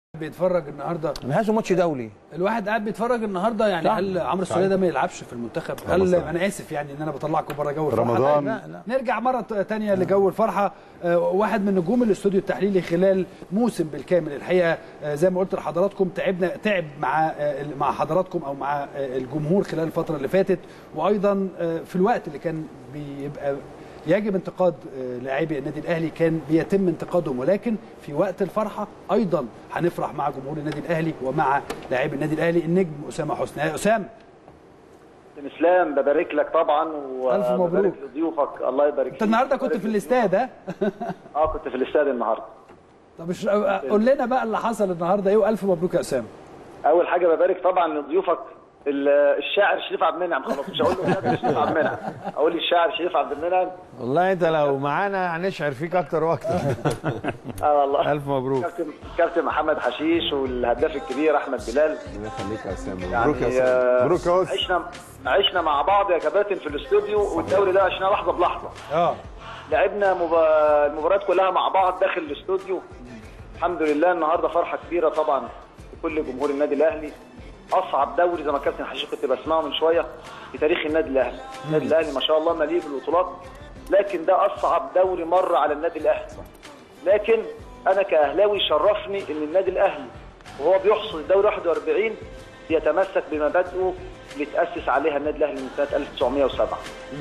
بيتفرج النهارده نهايته ماتش دولي الواحد قاعد بيتفرج النهارده يعني صح. هل عمرو السوليه ده ما يلعبش في المنتخب هل انا اسف يعني ان انا بطلعكم بره جو الفرحه رمضان. لا لا. نرجع مره تانية لجو الفرحه آه، واحد من نجوم الاستوديو التحليلي خلال موسم بالكامل الحقيقه آه، زي ما قلت لحضراتكم تعبنا تعب مع آه، مع حضراتكم او مع آه، الجمهور خلال الفتره اللي فاتت وايضا آه، في الوقت اللي كان بيبقى يجب انتقاد آه، لاعبي النادي الاهلي كان بيتم انتقادهم ولكن في وقت الفرحه ايضا هنفرح مع جمهور النادي الاهلي ومع لاعبي النادي الاهلي النجم اسامه حسني يا اسامه كابتن اسلام ببارك لك طبعا ألف مبروك. وببارك لضيوفك الله يبارك انت النهارده كنت في الاستاد ها اه كنت في الاستاد النهارده طب مش قول لنا بقى اللي حصل النهارده ايه والف مبروك يا اسامه اول حاجه ببارك طبعا لضيوفك ال- الشاعر شريف عبد المنعم خلاص مش هقول له الشاعر شريف عبد المنعم اقول الشاعر شريف عبد المنعم والله انت لو معانا هنشعر فيك اكتر واكتر اه والله الف مبروك كابتن كابتن محمد حشيش والهداف الكبير احمد بلال الله يخليك يا اسامه يعني مبروك يا اسامه آه، مبروك يا أس. عشنا عشنا مع بعض يا كباتن في الاستوديو والدوري ده عشنا لحظه بلحظه اه لعبنا مبا... المباريات كلها مع بعض داخل الاستوديو الحمد لله النهارده فرحه كبيره طبعا لكل جمهور النادي الاهلي اصعب دوري زي ما كابتن حشيش كنت بسمعه من شويه في تاريخ النادي الاهلي النادي الاهلي ما شاء الله مليء بالبطولات لكن ده اصعب دوري مر على النادي الاهلي لكن انا كاهلاوي شرفني ان النادي الاهلي وهو بيحصد الدوري 41 يتمسك بمبادئه اللي تاسس عليها النادي الاهلي من سنه 1907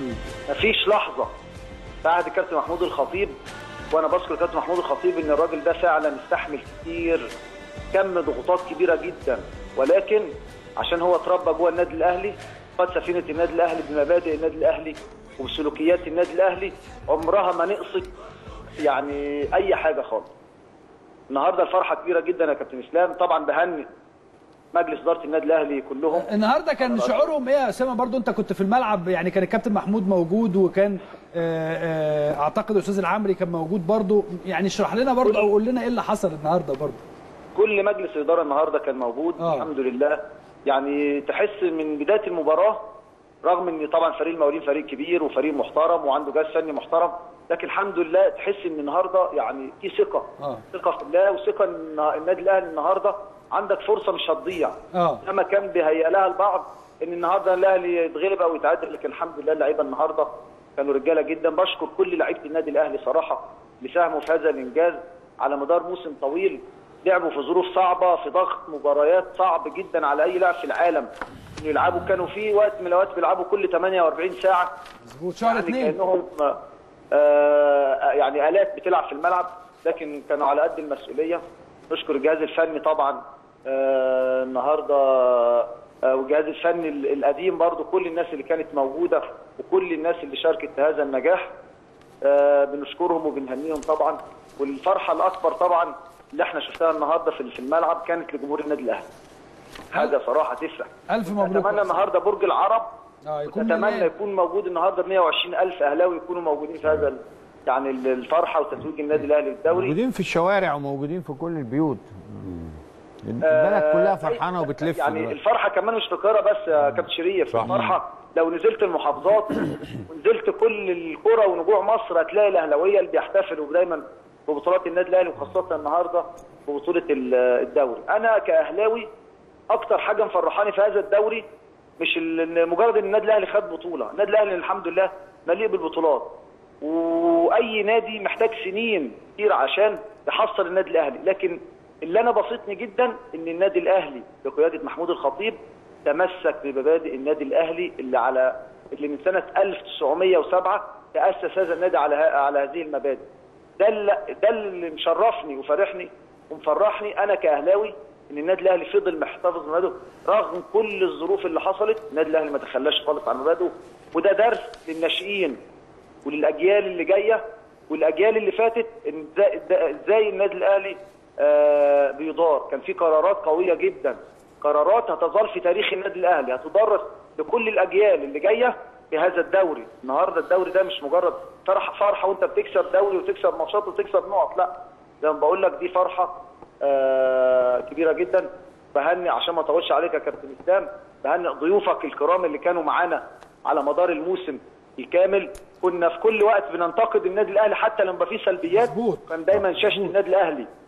مفيش لحظه بعد كابتن محمود الخطيب وانا بذكر كابتن محمود الخطيب ان الراجل ده فعلا استحمل كتير كم ضغوطات كبيره جدا ولكن عشان هو اتربى جوه النادي الاهلي قد سفينه النادي الاهلي بمبادئ النادي الاهلي وبسلوكيات النادي الاهلي عمرها ما نقصت يعني اي حاجه خالص. النهارده الفرحه كبيره جدا يا كابتن اسلام طبعا بهني مجلس اداره النادي الاهلي كلهم النهارده كان شعورهم ايه يا اسامه برضو انت كنت في الملعب يعني كان الكابتن محمود موجود وكان آه، آه، اعتقد الاستاذ العمري كان موجود برضو يعني اشرح لنا برضو او قول لنا ايه اللي حصل النهارده برضو كل مجلس الاداره النهارده كان موجود آه. الحمد لله يعني تحس من بدايه المباراه رغم ان طبعا فريق المقاولين فريق كبير وفريق محترم وعنده جهاز فني محترم لكن الحمد لله تحس ان النهارده يعني في ثقه آه. ثقه في الله وثقه ان النادي الاهلي النهارده عندك فرصه مش هتضيع اه لما كان بيهيأ لها البعض ان النهارده الاهلي يتغلب او يتعادل لكن الحمد لله اللعيبه النهارده كانوا رجاله جدا بشكر كل لعيبه النادي الاهلي صراحه اللي ساهموا في هذا الانجاز على مدار موسم طويل لعبوا في ظروف صعبه في ضغط مباريات صعب جدا على اي لاعب في العالم انه يلعبوا كانوا في وقت من الاوقات بيلعبوا كل 48 ساعه مظبوط شهر يعني اثنين كانهم آه يعني الات بتلعب في الملعب لكن كانوا على قد المسؤوليه نشكر الجهاز الفني طبعا آه النهارده آه والجهاز الفني ال- القديم برضو كل الناس اللي كانت موجوده وكل الناس اللي شاركت في هذا النجاح آه بنشكرهم وبنهنيهم طبعا والفرحه الاكبر طبعا اللي احنا شفتها النهارده في في الملعب كانت لجمهور النادي الاهلي حاجه صراحه تفرح الف مبروك اتمنى النهارده برج العرب اه يكون نتمنى مليان. يكون موجود النهارده 120 الف اهلاوي يكونوا موجودين في هذا ال- يعني ال- الفرحه وتتويج النادي الاهلي للدوري موجودين في الشوارع وموجودين في كل البيوت البلد كلها فرحانه وبتلف يعني دلوقتي. الفرحه كمان مش في القاهره بس يا كابتن شريف الفرحه لو نزلت المحافظات ونزلت كل القرى ونجوع مصر هتلاقي الاهلاويه اللي بيحتفلوا دايما ببطولات النادي الاهلي وخاصه النهارده ببطوله ال- الدوري انا كاهلاوي اكتر حاجه مفرحاني في هذا الدوري مش ال- إن مجرد ان النادي الاهلي خد بطوله النادي الاهلي الحمد لله مليء بالبطولات واي نادي محتاج سنين كتير عشان يحصل النادي الاهلي لكن اللي انا بسطني جدا ان النادي الاهلي بقياده محمود الخطيب تمسك بمبادئ النادي الاهلي اللي على اللي من سنه 1907 تاسس هذا النادي على ه- على هذه المبادئ ده اللي ده اللي مشرفني وفرحني ومفرحني انا كاهلاوي ان النادي الاهلي فضل محتفظ بمبادئه رغم كل الظروف اللي حصلت النادي الاهلي ما تخلاش خالص عن مبادئه وده درس للناشئين وللاجيال اللي جايه والاجيال اللي فاتت إن إزاي- إزاي- ازاي النادي الاهلي آه، بيدار كان في قرارات قويه جدا قرارات هتظل في تاريخ النادي الاهلي هتدرس لكل الاجيال اللي جايه في هذا الدوري النهارده الدوري ده مش مجرد فرحه فرحه وانت بتكسب دوري وتكسب ماتشات وتكسب نقط لا زي ما بقول لك دي فرحه آه، كبيره جدا بهني عشان ما اطولش عليك يا كابتن اسلام بهني ضيوفك الكرام اللي كانوا معانا على مدار الموسم الكامل كنا في كل وقت بننتقد النادي الاهلي حتى لما فيه سلبيات مظبوط. كان دايما شاشه النادي الاهلي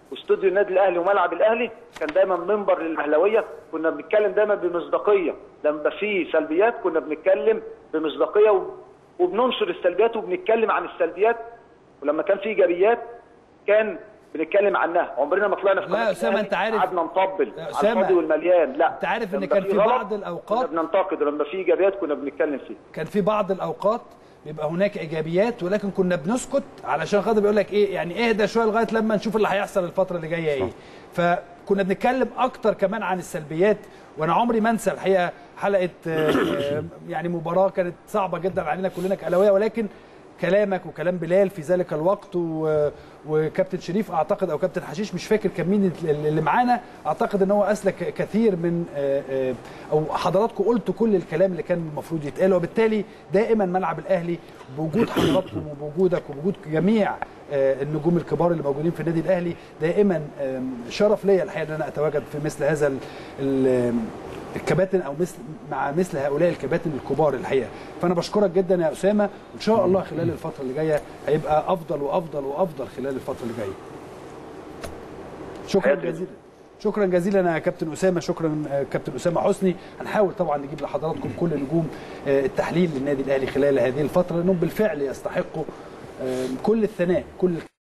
واستوديو النادي الاهلي وملعب الاهلي كان دايما منبر للاهلاويه كنا بنتكلم دايما بمصداقيه لما يبقى في سلبيات كنا بنتكلم بمصداقيه و- وبننشر السلبيات وبنتكلم عن السلبيات ولما كان في ايجابيات كان بنتكلم عنها عمرنا ما طلعنا في لا يا قناة أسامة، الأهلي أنت عارف- قعدنا نطبل يا على أسامة، الفاضي والمليان لا أنت عارف إن لما كان في غلط بعض الأوقات- كنا بننتقد ولما في ايجابيات كنا بنتكلم فيها كان في بعض الاوقات بيبقى هناك ايجابيات ولكن كنا بنسكت علشان خاطر بيقول لك ايه يعني اهدى شويه لغايه لما نشوف اللي هيحصل الفتره اللي جايه ايه فكنا بنتكلم اكتر كمان عن السلبيات وانا عمري ما انسى الحقيقه حلقه آه، آه، يعني مباراه كانت صعبه جدا علينا كلنا كاهلاويه ولكن كلامك وكلام بلال في ذلك الوقت و... وكابتن شريف اعتقد او كابتن حشيش مش فاكر كان مين اللي معانا اعتقد ان هو اسلك كثير من آه، آه، او حضراتكم قلتوا كل الكلام اللي كان المفروض يتقال وبالتالي دائما ملعب الاهلي بوجود حضراتكم وبوجودك وبوجود جميع آه، النجوم الكبار اللي موجودين في النادي الاهلي دائما آم، شرف ليا الحقيقه ان انا اتواجد في مثل هذا ال- ال- الكباتن او مثل مع مثل هؤلاء الكباتن الكبار الحقيقه فانا بشكرك جدا يا اسامه وان شاء الله خلال الفتره اللي جايه هيبقى افضل وافضل وافضل خلال الفتره اللي جايه شكرا حياتي. جزيلا شكرا جزيلا يا كابتن اسامه شكرا آه، كابتن اسامه حسني هنحاول طبعا نجيب لحضراتكم كل نجوم آه، التحليل للنادي الاهلي خلال هذه الفتره لانهم بالفعل يستحقوا آه، كل الثناء كل